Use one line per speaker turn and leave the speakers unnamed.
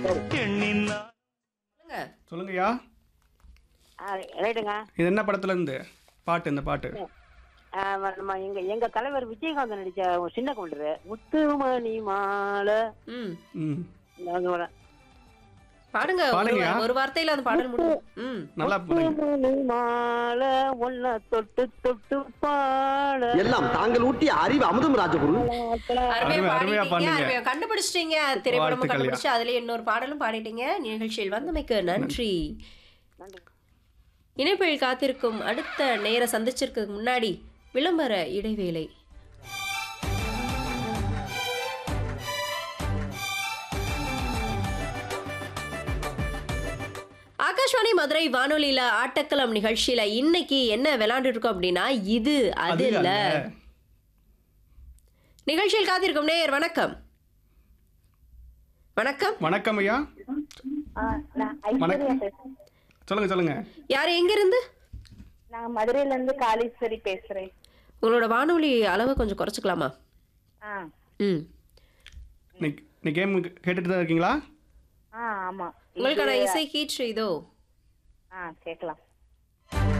சொல்லுங்க
சொல்லுங்கய்யா
ஆ, ரைட்டுங்க
இது என்ன படத்துல இருந்து பாட்டு இந்த பாட்டு
ஆ, நம்ம எங்க எங்க தலைவர் விஜயகாந்த் நடிச்ச ஒரு சின்ன கவுண்டரு முத்துமணி மாலை
ம்
ம்
நாங்க வர-
பாடுங்க ஒரு-
பாடுங்கயா.
ஒரு வார்த்தையில அந்த பாடல் முடியும் ம்
நல்லா பாடுங்க
முத்துமணி மாலை ஒன்ன தொட்டு தொட்டு பாட
எல்லாம் தாங்கள் ஊட்டிய அறிவு அமுதம் ராஜகுரு
அருமையா
அருமை, அருமையா
பாடிட்டீங்க
பண்ணீங்க.
அருமையா கண்டுபிடிச்சிட்டீங்க திரைப்படமும்
வாழ்த்துக்கள்யா.
கண்டுபிடிச்சு அதுல இன்னொரு பாடலும் பாடிட்டீங்க நிகழ்ச்சியில் வந்தமைக்கு நன்றி இணைப்பில் காத்திருக்கும் அடுத்த நேர சந்திச்சிருக்கு முன்னாடி விளம்பர இடைவேளை ஆகாஷ்வாணி மதுரை வானொலியில ஆட்டக்களம் நிகழ்ச்சியில இன்னைக்கு என்ன விளையாண்டுட்டு இருக்கோம் அப்படின்னா இது அது
அது
இல்ல
அல்ல.
நிகழ்ச்சியில் காத்திருக்கும் நேயர் வணக்கம் வணக்கம்
வணக்கம் ஐயா வணக்கம் சொல்லுங்க சொல்லுங்க
யார் எங்க இருந்து
நான் மதுரையில இருந்து காளீஸ்வரி பேசுறேன்
உங்களோட வானொலி அளவை கொஞ்சம் குறைச்சிக்கலாமா
ஆ
ம்
இன்னைக்கு இன்னைக்கு கேம் கேட்டுட்டு தான் இருக்கீங்களா
ஆ ஆமா
உங்களுக்கான இசை கீற்று இதோ
ஆ கேட்கலாம்